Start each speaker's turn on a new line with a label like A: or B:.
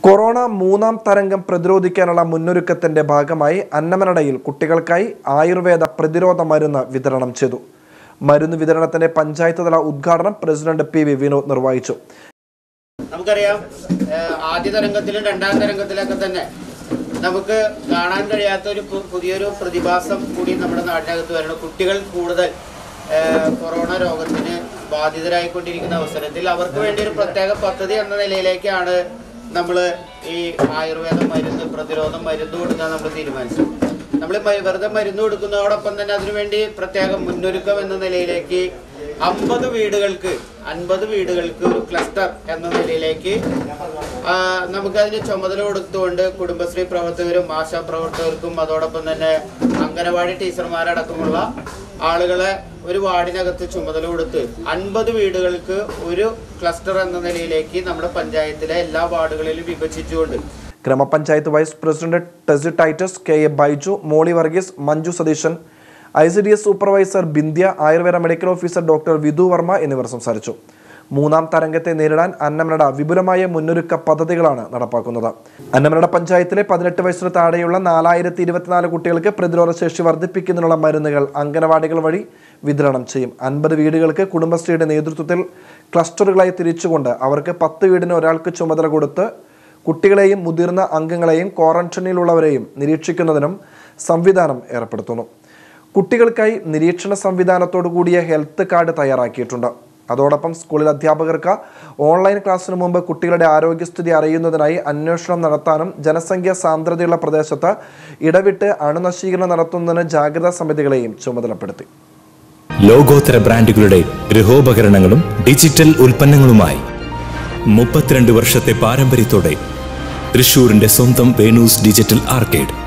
A: corona മൂന്നാം തരംഗം പ്രതിരോധിക്കാനുള്ള മുന്നൊരുക്കത്തിന്റെ ഭാഗമായി അന്നമനടയിൽ കുട്ടികൾക്കായി ആയുർവേദ പ്രതിരോധ മരുന്ന് വിതരണം ചെയ്തു മരുന്ന് വിതരണത്തിന്റെ പഞ്ചായത്ത് തല ഉദ്ഘാടനം പ്രസിഡന്റ് പി വി വിനോദ് നിർവഹിച്ചു
B: നമുക്കറിയാം ഏഹ്, ആദ്യ തരംഗത്തിലും രണ്ടാം തരംഗത്തിലൊക്കെ തന്നെ നമുക്ക് കാണാൻ കഴിയാത്ത ഒരു പു- പുതിയൊരു പ്രതിഭാസം കൂടി നമ്മുടെ നാട്ടിനകത്ത് വരണം കുട്ടികൾ കൂടുതൽ ഏഹ്, കൊറോണ രോഗത്തിന് ബാധിതരായിക്കൊണ്ടിരിക്കുന്ന അവസരത്തിൽ അവർക്ക് വേണ്ടി ഒരു പ്രത്യേക പദ്ധതി എന്ന നിലയിലേക്കാണ് നമ്മൾ ഈ ആയുർവേദ മരുന്ന് പ്രതിരോധ മരുന്ന് കൊടുക്കാൻ നമ്മൾ തീരുമാനിച്ചത് നമ്മൾ വെറുതെ മരുന്ന് കൊടുക്കുന്നതോടൊപ്പം തന്നെ അതിനുവേണ്ടി പ്രത്യേക മുന്നൊരുക്കം എന്ന നിലയിലേക്ക് അമ്പത് വീടുകൾക്ക് അൻപത് വീടുകൾക്ക് ഒരു ക്ലസ്റ്റർ എന്ന നിലയിലേക്ക് ആ, നമുക്കതിന് ചുമതല കൊടുത്തുകൊണ്ട് കുടുംബശ്രീ പ്രവർത്തകരും ആശാ പ്രവർത്തകർക്കും അതോടൊപ്പം തന്നെ അംഗനവാടി ടീച്ചർമാരടക്കമുള്ള ആളുകളെ ഒരു വാർഡിനകത്ത് ചുമതല കൊടുത്ത് അൻപത് വീടുകൾക്ക് ഒരു ക്ലസ്റ്റർ എന്ന നിലയിലേക്ക് നമ്മുടെ പഞ്ചായത്തിലെ എല്ലാ വാർഡുകളിലും വിഭജിച്ചുകൊണ്ട്
A: ഗ്രാമപഞ്ചായത്ത് vice president Tessy Titus K A Baiju Moly Varghese Manju Satheesan I C D S supervisor Bindhya ayurveda medical officer doctor Vidhu Varma എന്നിവർ സംസാരിച്ചു മൂന്നാം തരംഗത്തെ നേരിടാൻ അന്നമനട വിപുലമായ മുന്നൊരുക്ക പദ്ധതികളാണ് നടപ്പാക്കുന്നത് അന്നമനട പഞ്ചായത്തിലെ പതിനെട്ട് വയസ്സിന് താഴെയുള്ള നാലായിരത്തി ഇരുപത്തിനാല് കുട്ടികൾക്ക് പ്രതിരോധ ശേഷി വർദ്ധിപ്പിക്കുന്നതിനുള്ള മരുന്നുകൾ അംഗനവാടികൾ വഴി വിതരണം ചെയ്യും അൻപത് വീടുകൾക്ക് കുടുംബശ്രീയുടെ നേതൃത്വത്തിൽ ക്ലസ്റ്ററുകളായി തിരിച്ചുകൊണ്ട് അവർക്ക് പത്ത് വീടിന് ഒരാൾക്ക് ചുമതല കൊടുത്ത് കുട്ടികളെയും മുതിർന്ന അംഗങ്ങളെയും ക്വാറന്റൈനിലുള്ളവരെയും നിരീക്ഷിക്കുന്നതിനും സംവിധാനം ഏർപ്പെടുത്തുന്നു കുട്ടികൾക്കായി നിരീക്ഷണ സംവിധാനത്തോടു കൂടിയ ഹെൽത്ത് കാർഡ് തയ്യാറാക്കിയിട്ടുണ്ട് അതോടൊപ്പം സ്കൂളിൽ അധ്യാപകർക്ക് ഓൺലൈൻ ക്ലാസ്സിന് മുമ്പ് കുട്ടികളുടെ ആരോഗ്യസ്ഥിതി അറിയുന്നതിനായി അന്വേഷണം നടത്താനും ജനസംഖ്യ സാന്ദ്രതയുള്ള പ്രദേശത്ത് ഇടവിട്ട് അണുനശീകരണം നടത്തുന്നതിന് ജാഗ്രതാ സമിതികളെയും ചുമതലപ്പെടുത്തി
C: ലോകോത്തര ബ്രാൻഡുകളുടെ ഗൃഹോപകരണങ്ങളും ഡിജിറ്റൽ ഉൽപ്പന്നങ്ങളുമായി മുപ്പത്തിരണ്ട് വർഷത്തെ പാരമ്പര്യത്തോടെ തൃശൂരിന്റെ സ്വന്തം വേണൂസ് ഡിജിറ്റൽ ആർക്കേഡ്